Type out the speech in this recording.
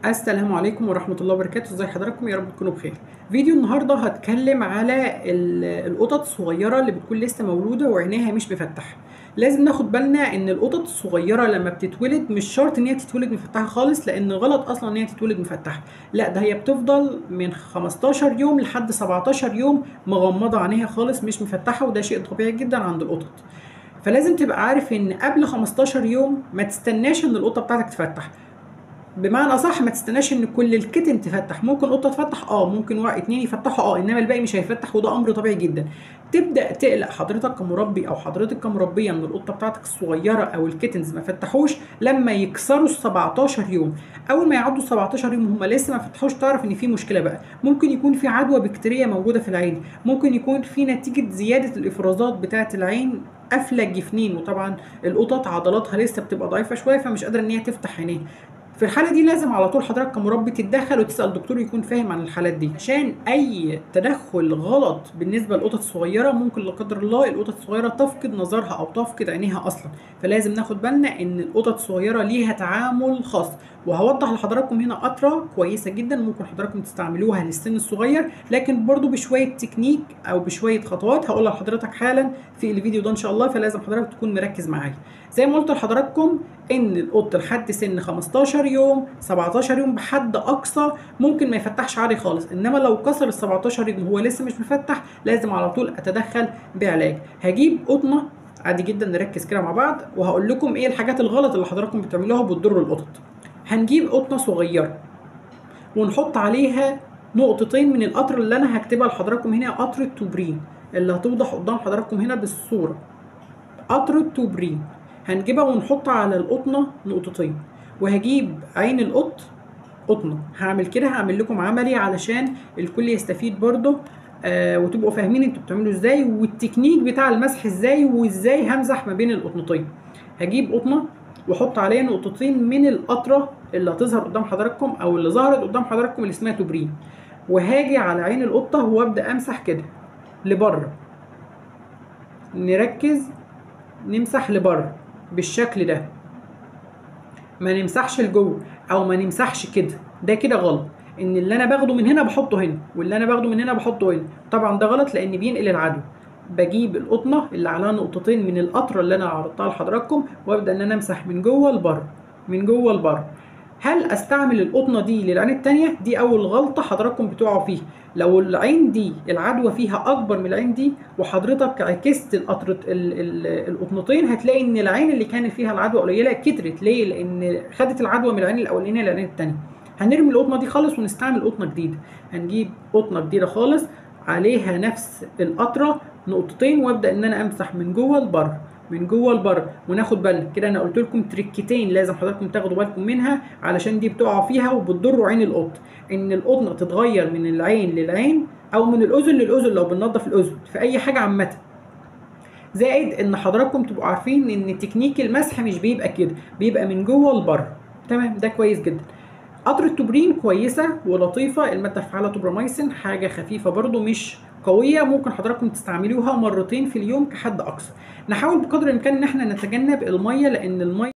السلام عليكم ورحمة الله وبركاته ازي حضراتكم يا رب تكونوا بخير فيديو النهاردة هتكلم على ال- القطط الصغيرة اللي بتكون لسه مولودة وعينيها مش مفتحة لازم ناخد بالنا ان القطط الصغيرة لما بتتولد مش شرط ان هي تتولد مفتحة خالص لان غلط اصلا ان هي تتولد مفتحة لا ده هي بتفضل من 15 يوم لحد 17 يوم مغمضة عينيها خالص مش مفتحة وده شيء طبيعي جدا عند القطط فلازم تبقى عارف ان قبل 15 يوم ما تستناش ان القطة بتاعتك تفتح بمعنى اصح ما تستناش ان كل الكتن تفتح ممكن قطه تفتح اه ممكن واحد اتنين يفتحوا اه انما الباقي مش هيفتح وده امر طبيعي جدا تبدا تقلق حضرتك كمربي او حضرتك كمربيه من القطه بتاعتك الصغيره او الكتنز ما فتحوش لما يكسروا ال 17 يوم اول ما يعدوا 17 يوم هم لسه ما فتحوش تعرف ان في مشكله بقى ممكن يكون في عدوى بكتيريه موجوده في العين ممكن يكون في نتيجه زياده الافرازات بتاعه العين قافله الجفنين وطبعا القطط عضلاتها لسه بتبقى ضعيفه شويه فمش قادره ان هي تفتح عينيها في الحاله دي لازم على طول حضرتك كمربي تتدخل وتسال دكتور يكون فاهم عن الحالات دي عشان اي تدخل غلط بالنسبه للقطط الصغيره ممكن لا قدر الله القطط الصغيره تفقد نظرها او تفقد عينيها اصلا فلازم ناخد بالنا ان القطط الصغيره ليها تعامل خاص وهوضح لحضراتكم هنا قطره كويسه جدا ممكن حضراتكم تستعملوها للسن الصغير لكن برضو بشويه تكنيك او بشويه خطوات هقولها لحضرتك حالا في الفيديو ده ان شاء الله فلازم حضرتك تكون مركز معايا زي ما قلت لحضراتكم ان القط لحد سن 15 يوم 17 يوم بحد اقصى ممكن ما يفتحش عادي خالص انما لو كسر ال 17 يوم وهو لسه مش مفتح لازم على طول اتدخل بعلاج هجيب قطنه عادي جدا نركز كده مع بعض وهقول لكم ايه الحاجات الغلط اللي حضراتكم بتعملوها بتضر القطط هنجيب قطنه صغيره ونحط عليها نقطتين من القطر اللي انا هكتبها لحضراتكم هنا قطر التوبرين اللي هتوضح قدام حضراتكم هنا بالصوره قطر التوبرين هنجيبها ونحط على القطنه نقطتين وهجيب عين القط قطنه هعمل كده هعمل لكم عملي علشان الكل يستفيد برضه آه وتبقوا فاهمين انتوا بتعملوا ازاي والتكنيك بتاع المسح ازاي وازاي همزح ما بين القطنتين هجيب قطنه واحط عليها نقطتين من القطره اللي هتظهر قدام حضراتكم او اللي ظهرت قدام حضراتكم اللي اسمها توبرين وهاجي على عين القطه وابدا امسح كده لبره نركز نمسح لبره بالشكل ده ما نمسحش لجوه او ما نمسحش كده ده كده غلط ان اللي انا باخده من هنا بحطه هنا واللي انا باخده من هنا بحطه هنا طبعا ده غلط لان بينقل العدوى بجيب القطنه اللي عليها نقطتين من القطره اللي انا عرضتها لحضراتكم وابدا ان انا امسح من جوه لبره من جوه لبره هل استعمل القطنه دي للعين التانية دي اول غلطه حضراتكم بتقعوا فيها لو العين دي العدوى فيها اكبر من العين دي وحضرتك عكست القطرة القطنتين هتلاقي ان العين اللي كان فيها العدوى قليله كترت ليه لان خدت العدوى من العين الاولانيه للعين التانية هنرمي القطنه دي خالص ونستعمل قطنه جديده هنجيب قطنه جديده خالص عليها نفس القطره نقطتين وابدا ان انا امسح من جوه لبره من جوه لبره وناخد بالنا كده انا قلت لكم تريكتين لازم حضراتكم تاخدوا بالكم منها علشان دي بتقعوا فيها وبتضروا عين القط ان القطنه تتغير من العين للعين او من الاذن للاذن لو بننضف الاذن في اي حاجه عامه زائد ان حضراتكم تبقوا عارفين ان تكنيك المسح مش بيبقى كده بيبقى من جوه لبره تمام ده كويس جدا قطر التوبرين كويسه ولطيفه الماده الفعاله توبراميسين حاجه خفيفه برده مش قويه ممكن حضراتكم تستعملوها مرتين في اليوم كحد اقصى نحاول بقدر الامكان ان احنا نتجنب الميه لان الميه